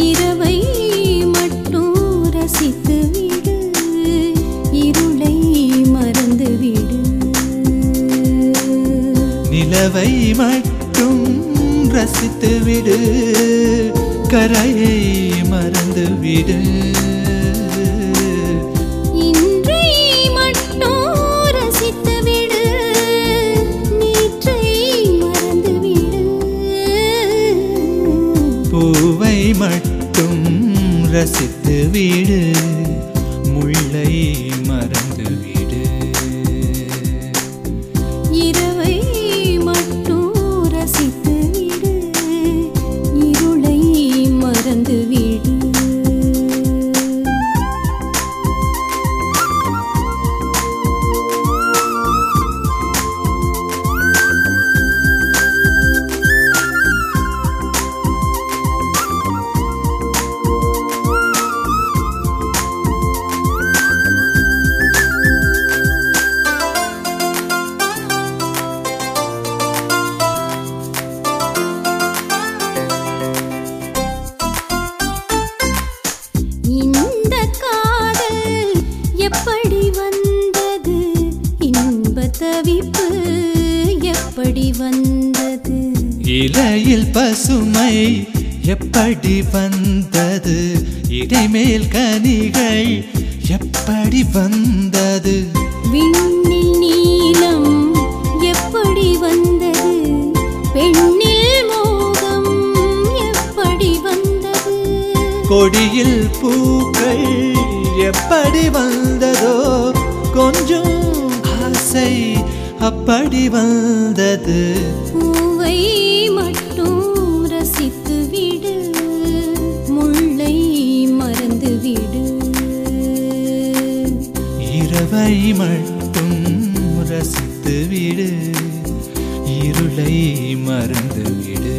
இரவை மட்டும் ரசித்து விடு இருளை மறந்து விடு நிலவை மட்டும் ரசித்து விடு கரையை மறந்து விடு இன்றை மட்டும் ரசித்து விடு நேற்றை மறந்து விடு பூவை மட்டும் ரசித்து விடு முல்லை மறந்து விடு இரவை மட்டும் ரசித்து விடு இருளை மறந்து விடு இந்த காதல் எப்படி வந்தது இன்ப தவிப்பு எப்படி வந்தது இலையில் பசுமை எப்படி வந்தது இடைமேல் கனிகள் எப்படி வந்தது விண்ணில் நீலம் எப்படி வந்தது பெண்ணில் மோகம் எப்படி வந்தது கொடியில் பூக்கள் எப்படி வந்ததோ கொஞ்சம் ஆசை அப்படி வந்தது பூவை மட்டும் ரசித்து விடு முல்லை மறந்து விடு இரவை மட்டும் ரசித்து விடு இருளை மறந்து விடு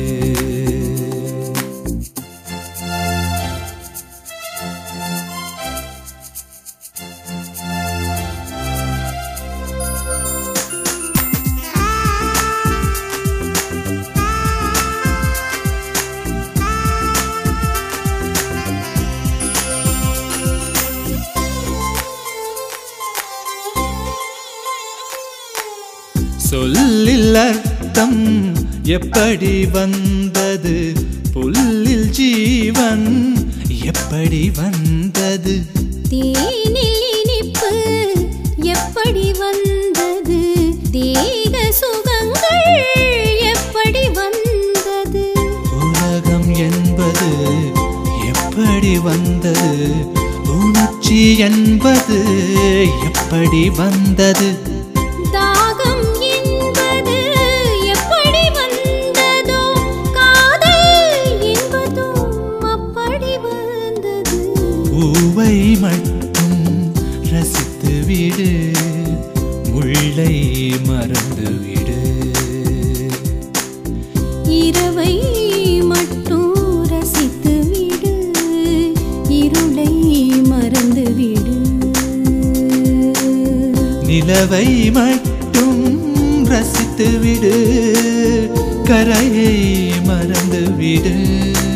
சொல்லில் அர்த்தம் எப்படி வந்தது புல்லில் ஜீவன் எப்படி வந்தது தேனில் இனிப்பு எப்படி வந்தது தேக சுகங்கள் எப்படி வந்தது உலகம் என்பது எப்படி வந்தது உணர்ச்சி என்பது எப்படி வந்தது தாகம் என்பது எப்படி வந்ததோ காதல் என்பதும் அப்படி வந்தது பூவை மட்டும் ரசித்து விடு முல்லை மறந்து விடு இரவை மட்டும் ரசித்து விடு இருளை மறந்து விடு நிலவை மட்டும் ரசித்து விடு கரையை மறந்து விடு